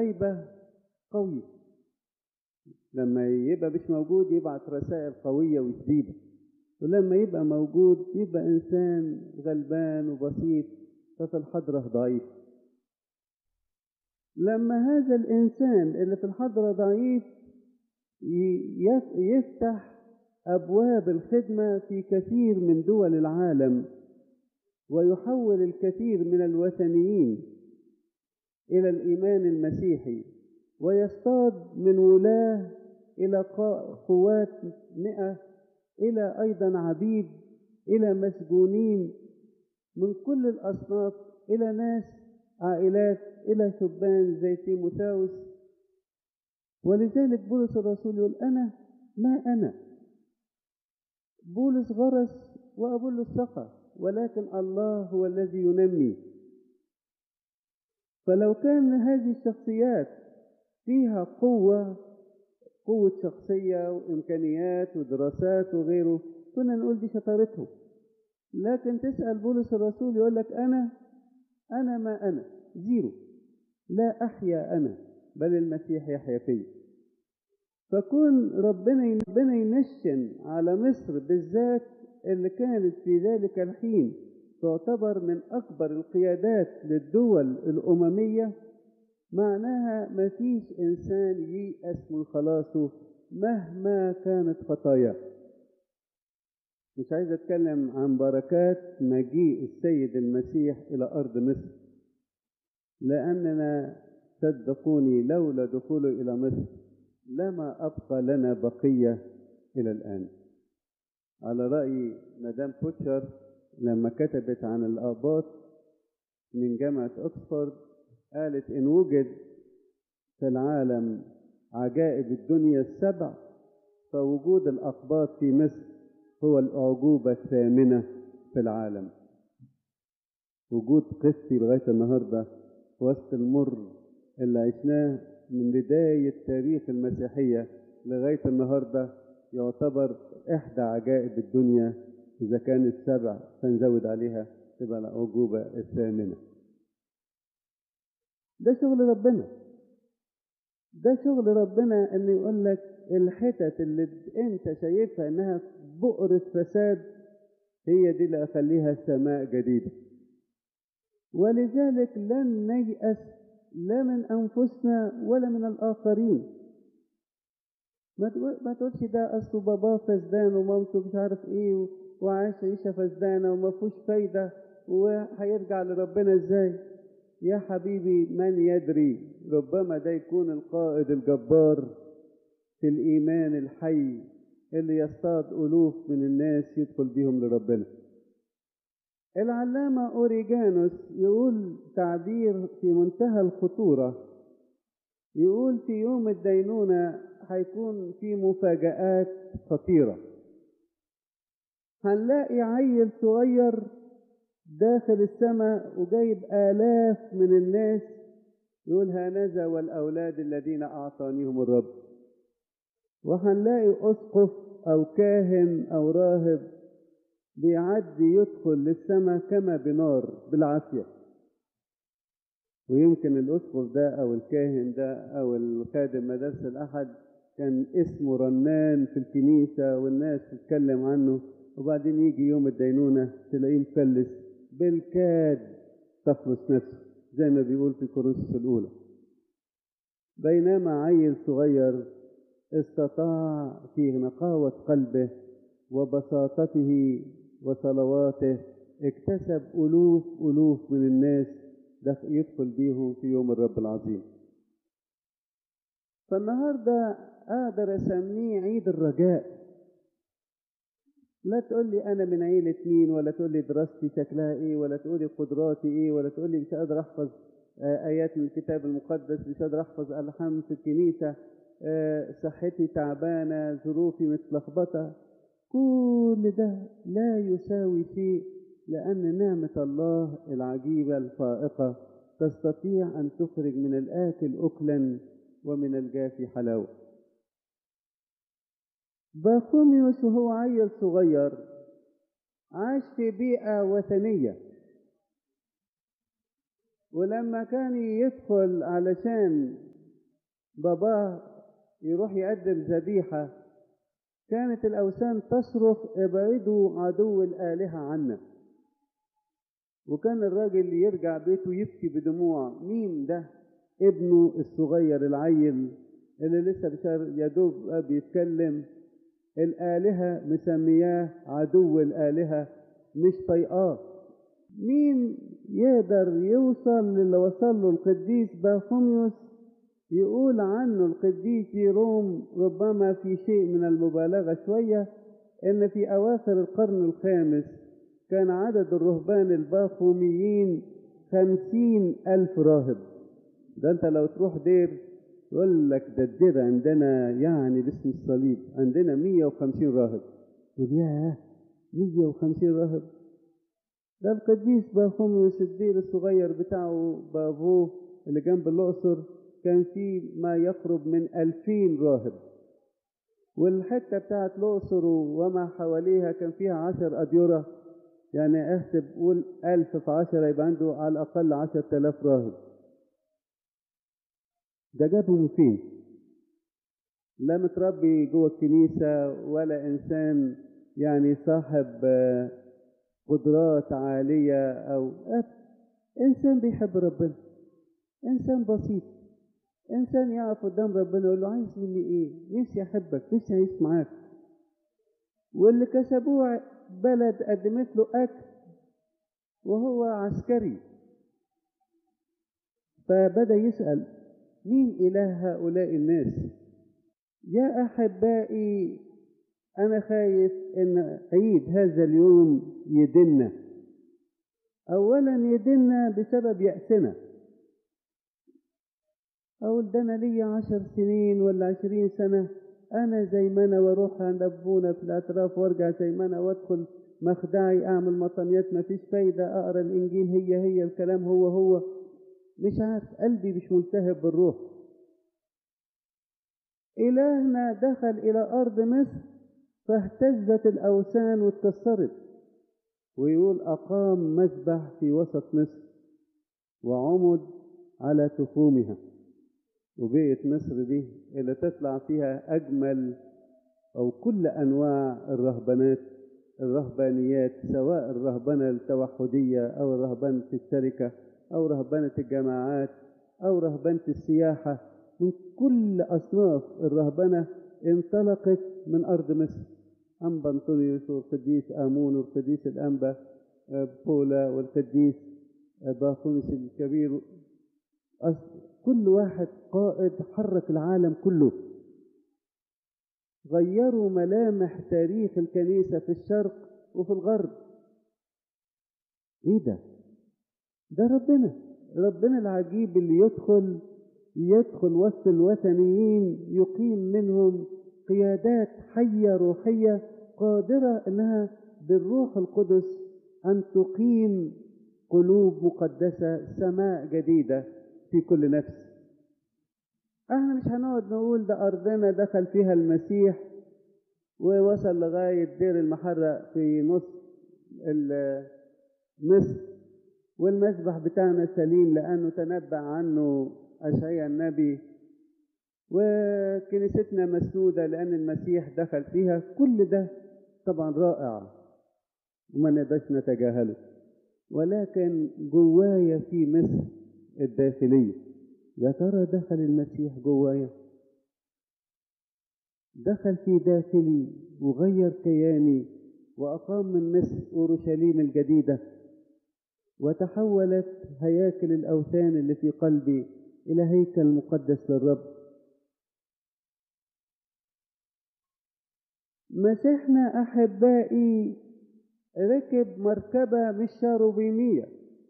غيبة قوي لما يبقى مش موجود يبعت رسائل قوية وشديدة ولما يبقى موجود يبقى إنسان غلبان وبسيط ففي الحضرة ضعيف لما هذا الإنسان اللي في الحضرة ضعيف يفتح أبواب الخدمة في كثير من دول العالم ويحول الكثير من الوثنيين إلى الإيمان المسيحي ويصطاد من ولاة إلى قوات مئة إلى أيضا عبيد إلى مسجونين من كل الأصناف إلى ناس عائلات إلى شبان زي تيموثاوس ولذلك بولس الرسول يقول أنا ما أنا بولس غرس وأبولس سقى ولكن الله هو الذي ينمي فلو كان هذه الشخصيات فيها قوة قوة شخصية وإمكانيات ودراسات وغيره كنا نقول دي شطارته لكن تسأل بولس الرسول يقول لك أنا أنا ما أنا زيرو لا أحيا أنا بل المسيح يحيا فيا فكون ربنا ربنا ينشن على مصر بالذات اللي كانت في ذلك الحين تعتبر من أكبر القيادات للدول الأممية معناها ما فيش إنسان ييأس من خلاصه مهما كانت خطاياه مش عايز أتكلم عن بركات مجيء السيد المسيح إلى أرض مصر لأننا صدقوني لولا دخوله إلى مصر لما أبقى لنا بقية إلى الآن على رأي مدام بوتشر لما كتبت عن الآباط من جامعة أكسفورد قالت إن وجد في العالم عجائب الدنيا السبع فوجود الأقباط في مصر هو الأعجوبة الثامنة في العالم وجود قسطي لغاية النهاردة وسط المر اللي عشناه من بداية تاريخ المسيحية لغاية النهاردة يعتبر إحدى عجائب الدنيا إذا كانت سبع فنزود عليها تبقى الأعجوبة الثامنة ده شغل ربنا ده شغل ربنا ان يقول لك الحتت اللي انت شايفها انها بؤرة فساد هي دي اللي اخليها سماء جديدة ولذلك لن نيأس لا من انفسنا ولا من الاخرين ما تقولش ده اصله باباه فسدان ومامته مش عارف ايه وعايش عيشه فسدانه وما فيهوش فايده وهيرجع لربنا ازاي يا حبيبي من يدري ربما ده يكون القائد الجبار في الإيمان الحي اللي يصطاد ألوف من الناس يدخل بيهم لربنا العلامة أوريجانوس يقول تعبير في منتهى الخطورة يقول في يوم الدينونة هيكون في مفاجآت خطيرة هنلاقي عيل صغير داخل السماء وجايب آلاف من الناس يقول هانذا والأولاد الذين أعطانيهم الرب وهنلاقي أسقف أو كاهن أو راهب بيعدي يدخل للسماء كما بنار بالعافية ويمكن الأسقف ده أو الكاهن ده أو الخادم مدرسة الأحد كان اسمه رنان في الكنيسة والناس تتكلم عنه وبعدين يجي يوم الدينونة تلاقيه مفلس بالكاد تخلص نفسه زي ما بيقول في كورنثوس الأولى بينما عيل صغير استطاع في نقاوة قلبه وبساطته وصلواته اكتسب ألوف ألوف من الناس يدخل بيهم في يوم الرب العظيم فالنهاردة أقدر أسميه عيد الرجاء لا تقول لي أنا من عيلة مين ولا تقول لي دراستي شكلها إيه ولا تقول لي قدراتي إيه ولا تقول لي مش قادر أحفظ آيات من الكتاب المقدس مش قادر أحفظ ألحان في الكنيسة صحتي تعبانة ظروفي متلخبطة كل ده لا يساوي شيء لأن نعمة الله العجيبة الفائقة تستطيع أن تخرج من الآكل أكلا ومن الجافي حلاوة باثوميوس وهو عيل صغير عاش في بيئة وثنية ولما كان يدخل علشان باباه يروح يقدم ذبيحة كانت الأوثان تصرخ ابعدوا عدو الآلهة عنا وكان الراجل يرجع بيته يبكي بدموع مين ده ابنه الصغير العيل اللي لسه بشار يا دوب بيتكلم الآلهة مسمياه عدو الآلهة مش طيقاه مين يقدر يوصل للي وصل له القديس باخوميوس يقول عنه القديس جيروم ربما في شيء من المبالغة شوية إن في أواخر القرن الخامس كان عدد الرهبان الباخوميين خمسين ألف راهب ده أنت لو تروح دير يقول لك ده الدير عندنا يعني باسم الصليب عندنا مية وخمسين راهب يقول ياه مية وخمسين راهب ده القديس باخوميوس الدير الصغير بتاعه بابوه اللي جنب الأقصر كان فيه ما يقرب من ألفين راهب والحتة بتاعت الأقصر وما حواليها كان فيها عشر أديرة يعني احسب قول ألف في عشرة يبقى عنده على الأقل عشر تلاف راهب ده جابه من فين؟ لا متربي جوه الكنيسة ولا إنسان يعني صاحب قدرات عالية أو أب إنسان بيحب ربنا إنسان بسيط إنسان يقف قدام ربنا يقول له عايز مني إيه؟ نفسي أحبك نفسي أعيش معاك واللي كسبوه بلد قدمت له أكل وهو عسكري فبدأ يسأل مين إله هؤلاء الناس يا أحبائي أنا خايف إن عيد هذا اليوم يدنا أولا يدنا بسبب يأسنا أقول ده أنا ليا عشر سنين ولا عشرين سنة أنا زي ما أنا وأروح عند أبونا في الاعتراف وأرجع زي ما أنا وأدخل مخدعي أعمل مطنيات ما فيش فايدة أقرأ الإنجيل هي هي الكلام هو هو مش عارف قلبي مش ملتهب بالروح إلهنا دخل إلى أرض مصر فاهتزت الأوثان واتكسرت ويقول أقام مذبح في وسط مصر وعمد على تخومها وبقت مصر دي اللي تطلع فيها أجمل أو كل أنواع الرهبانات الرهبانيات سواء الرهبنة التوحدية أو رهبنة الشركة أو رهبنة الجماعات أو رهبنة السياحة من كل أصناف الرهبنة انطلقت من أرض مصر أنبا أنطونيوس والقديس آمون والقديس الأنبا بولا والقديس باخونس الكبير كل واحد قائد حرك العالم كله غيروا ملامح تاريخ الكنيسة في الشرق وفي الغرب ايه ده ده ربنا ربنا العجيب اللي يدخل يدخل وسط الوثنيين يقيم منهم قيادات حية روحية قادرة انها بالروح القدس ان تقيم قلوب مقدسة سماء جديدة في كل نفس احنا مش هنقعد نقول ده ارضنا دخل فيها المسيح ووصل لغاية دير المحرق في نص مصر والمسبح بتاعنا سليم لأنه تنبأ عنه أشعياء النبي وكنيستنا مسنودة لأن المسيح دخل فيها كل ده طبعا رائع وما نقدرش نتجاهله ولكن جوايا في مصر الداخلية يا ترى دخل المسيح جوايا دخل في داخلي وغير كياني وأقام من مصر أورشليم الجديدة وتحولت هياكل الأوثان اللي في قلبي إلى هيكل مقدس للرب مسيحنا أحبائي ركب مركبة مش شاروبيمية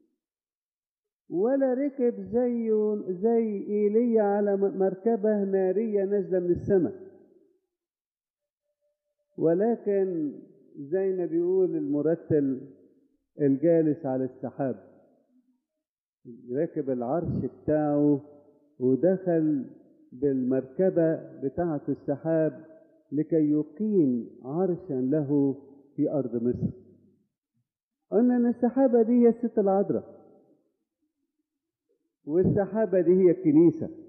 ولا ركب زي زي ايليا على مركبة نارية نازلة من السماء ولكن زي ما بيقول المرتل الجالس على السحاب ركب العرش بتاعه ودخل بالمركبة بتاعة السحاب لكي يقيم عرشا له في أرض مصر قلنا أن السحابة دي هي الست العذراء والسحابة دي هي الكنيسة